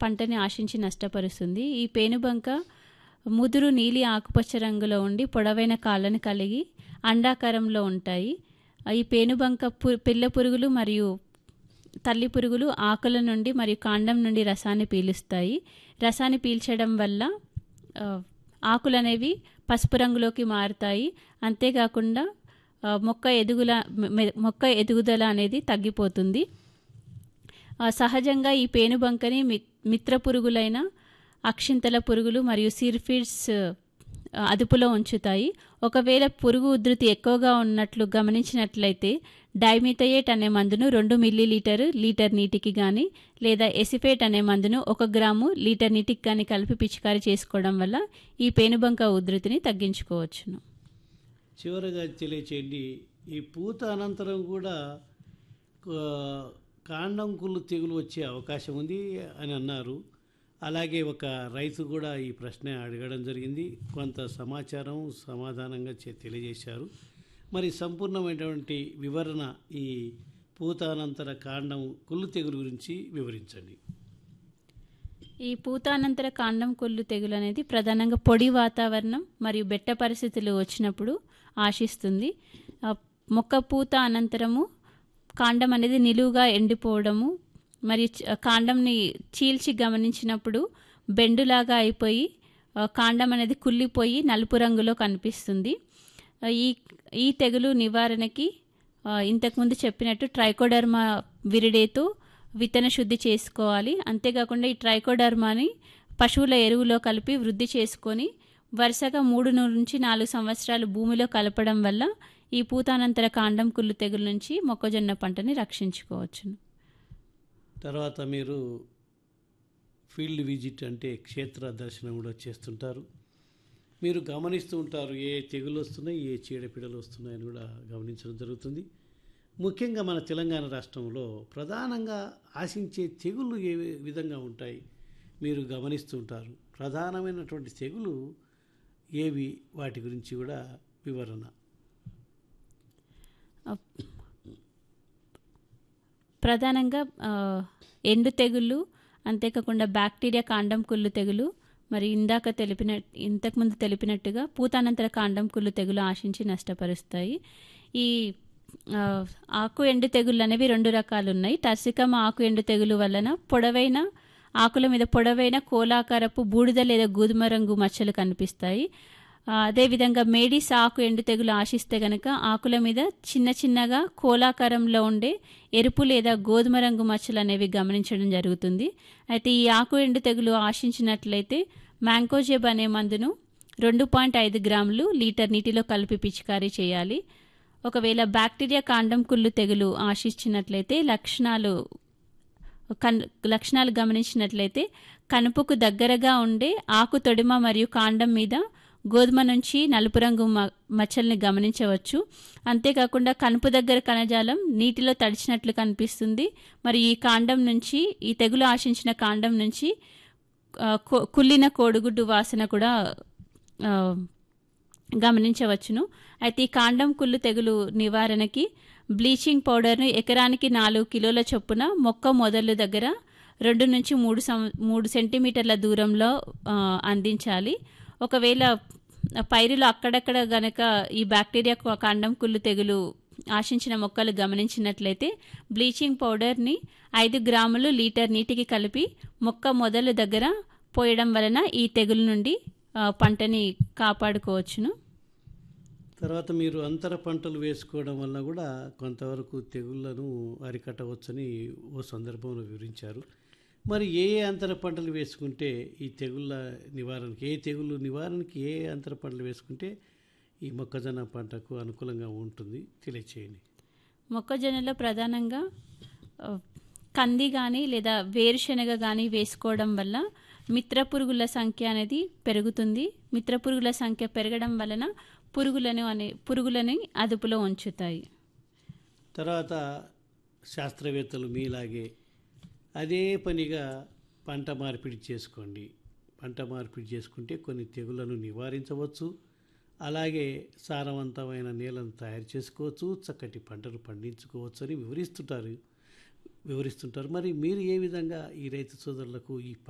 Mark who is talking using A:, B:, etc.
A: పంటని ఆశించి నష్టపరుస్తుంది ఈ పేనుబంక ముదురు నీలి ఆకుపచ్చ రంగులో ఉండి పొడవైన కాళ్ళను కలిగి అండాకారంలో ఉంటాయి ఈ పేనుబంక పు పిల్ల పురుగులు మరియు తల్లి పురుగులు ఆకుల నుండి మరియు కాండం నుండి రసాన్ని పీలుస్తాయి రసాన్ని పీల్చడం వల్ల ఆ, ఆకులు అనేవి పసుపు రంగులోకి మారుతాయి అంతేకాకుండా ఆ, మొక్క ఎదుగుల మె- మొక్క ఎదుగుదల అనేది తగ్గిపోతుంది ఆ, సహజంగా ఈ పేనుబంకని మి- మిత్ర పురుగులైన అక్షింతల పురుగులు మరియు సిర్ఫిడ్స్ ఆ, అదుపులో ఉంచుతాయి ఒకవేళ పురుగు ఉధృతి ఎక్కువగా ఉన్నట్లు గమనించినట్లయితే డైమిథయేట్ అనే మందును రెండు మిల్లీ లీటర్ లీటర్ నీటికి కానీ లేదా ఎసిఫేట్ అనే మందును ఒక గ్రాము లీటర్ నీటికి కానీ కలిపి పిచికారీ చేసుకోవడం వల్ల ఈ పేనుబంక ఉధృతిని తగ్గించుకోవచ్చును
B: చివరగా తెలియచేయండి ఈ పూత అనంతరం కూడా ఆ, కాండం కుళ్ళు తెగులు వచ్చే అవకాశం ఉంది అని అన్నారు అలాగే ఒక రైతు కూడా ఈ ప్రశ్న అడగడం జరిగింది కొంత సమాచారం సమాధానంగా చే- తెలియజేశారు మరి సంపూర్ణమైనటువంటి వివరణ ఈ పూత అనంతర కాండం కుళ్ళు తెగులు గురించి వివరించండి
A: ఈ పూతానంతర కాండం కొల్లు తెగులు అనేది ప్రధానంగా పొడి వాతావరణం మరియు బెట్ట పరిస్థితులు వచ్చినప్పుడు ఆశిస్తుంది ఆ, మొక్క పూత అనంతరము కాండం అనేది నిలువుగా ఎండిపోవడము మరియు చ- కాండంని చీల్చి గమనించినప్పుడు బెండులాగా అయిపోయి ఆ, కాండం అనేది కుళ్ళిపోయి నలుపు రంగులో కనిపిస్తుంది ఆ, ఈ ఈ తెగులు నివారణకి ఆ, ఇంతకుముందు చెప్పినట్టు ట్రైకోడర్మా విరిడేతో విత్తన శుద్ధి చేసుకోవాలి అంతేకాకుండా ఈ ట్రైకోడర్మాని పశువుల ఎరువులో కలిపి వృద్ధి చేసుకొని వరుసగా మూడు నుంచి నాలుగు సంవత్సరాలు భూమిలో కలపడం వల్ల ఈ పూతానంతర కాండం కుళ్ళు తెగులు నుంచి మొక్కజొన్న పంటని రక్షించుకోవచ్చును
B: తర్వాత మీరు ఫీల్డ్ విజిట్ అంటే క్షేత్ర దర్శనం కూడా చేస్తుంటారు మీరు గమనిస్తూ ఉంటారు ఏ తెగులు వస్తున్నాయి ఏ చీడపీడలు వస్తున్నాయని కూడా గమనించడం జరుగుతుంది ముఖ్యంగా మన తెలంగాణ రాష్ట్రంలో ప్రధానంగా ఆశించే తెగుళ్ళు ఏ విధంగా ఉంటాయి మీరు గమనిస్తూ ఉంటారు ప్రధానమైనటువంటి తెగులు ఏవి వాటి గురించి కూడా వివరణ
A: ప్రధానంగా ఆ, ఎండు తెగుళ్ళు అంతేకాకుండా బ్యాక్టీరియా కాండం కుళ్ళు తెగులు మరి ఇందాక తెలిపిన ఇంతకుముందు తెలిపినట్టుగా పూతానంతర కాండం కుళ్ళు తెగులు ఆశించి నష్టపరుస్తాయి ఈ ఆ, ఆకు ఎండు తెగుళ్ళు అనేవి రెండు రకాలు ఉన్నాయి టర్సికమ్ ఆకు ఎండు తెగులు వలన పొడవైన ఆకుల మీద పొడవైన కోలాకారపు బూడిద లేదా గోధుమ రంగు మచ్చలు కనిపిస్తాయి ఆ, అదేవిధంగా మేడిస్ ఆకు ఎండు తెగులు ఆశిస్తే గనక ఆకుల మీద చిన్న చిన్నగా కోలాకారంలో ఉండే ఎరుపు లేదా గోధుమ రంగు మచ్చలు అనేవి గమనించడం జరుగుతుంది అయితే ఈ ఆకు ఎండు తెగులు ఆశించినట్లయితే మ్యాంకోజెబ్ అనే మందును రెండు పాయింట్ ఐదు గ్రాములు లీటర్ నీటిలో కలిపి పిచికారీ చేయాలి ఒకవేళ బ్యాక్టీరియా కాండం కుళ్ళు తెగులు ఆశించినట్లయితే లక్షణాలు కన్ లక్షణాలు గమనించినట్లయితే కనుపుకు దగ్గరగా ఉండే ఆకు తొడిమ మరియు కాండం మీద గోధుమ నుంచి నలుపు రంగు మ- మచ్చల్ని గమనించవచ్చు అంతేకాకుండా కనుపు దగ్గర కణజాలం నీటిలో తడిచినట్లు కనిపిస్తుంది మరి ఈ కాండం నుంచి ఈ తెగులు ఆశించిన కాండం నుంచి ఆ, కొ- కుళ్ళిన కోడిగుడ్డు వాసన కూడా ఆ, గమనించవచ్చును అయితే ఈ కాండం కుళ్ళు తెగులు నివారణకి బ్లీచింగ్ పౌడర్ను ఎకరానికి నాలుగు కిలోల చొప్పున మొక్క మొదలు దగ్గర రెండు నుంచి మూడు సం మూడు సెంటీమీటర్ల దూరంలో ఆ, అందించాలి ఒకవేళ పైరులో అక్కడక్కడ గనక ఈ బ్యాక్టీరియా కు- కాండం కుళ్ళు తెగులు ఆశించిన మొక్కలు గమనించినట్లయితే బ్లీచింగ్ పౌడర్ని ఐదు గ్రాములు లీటర్ నీటికి కలిపి మొక్క మొదలు దగ్గర పోయడం వలన ఈ తెగులు నుండి ఆ, పంటని కాపాడుకోవచ్చును
B: తర్వాత మీరు అంతర పంటలు వేసుకోవడం వల్ల కూడా కొంతవరకు తెగుళ్లను అరికట్టవచ్చని ఓ సందర్భంలో వివరించారు మరి ఏ ఏ అంతర పంటలు వేసుకుంటే ఈ తెగుళ్ళ నివారణకి ఏ తెగుళ్ళు నివారణకి ఏ అంతర పంటలు వేసుకుంటే ఈ మొక్కజొన్న పంటకు అనుకూలంగా ఉంటుంది తెలియచేయండి
A: మొక్కజొన్నలో ప్రధానంగా ఆ, కంది కానీ లేదా వేరుశనగ కానీ వేసుకోవడం వల్ల మిత్ర పురుగుల సంఖ్య అనేది పెరుగుతుంది మిత్ర పురుగుల సంఖ్య పెరగడం వలన పురుగులను అనే పురుగులని అదుపులో ఉంచుతాయి
B: తర్వాత శాస్త్రవేత్తలు మీలాగే అదే పనిగా పంట మార్పిడి చేసుకోండి పంట మార్పిడి చేసుకుంటే కొన్ని తెగుళ్లను నివారించవచ్చు అలాగే సారవంతమైన నేలను తయారు చేసుకోవచ్చు చక్కటి పంటలు పండించుకోవచ్చు అని వివరిస్తుంటారు వివరిస్తుంటారు మరి మీరు ఏ విధంగా ఈ రైతు సోదరులకు ఈ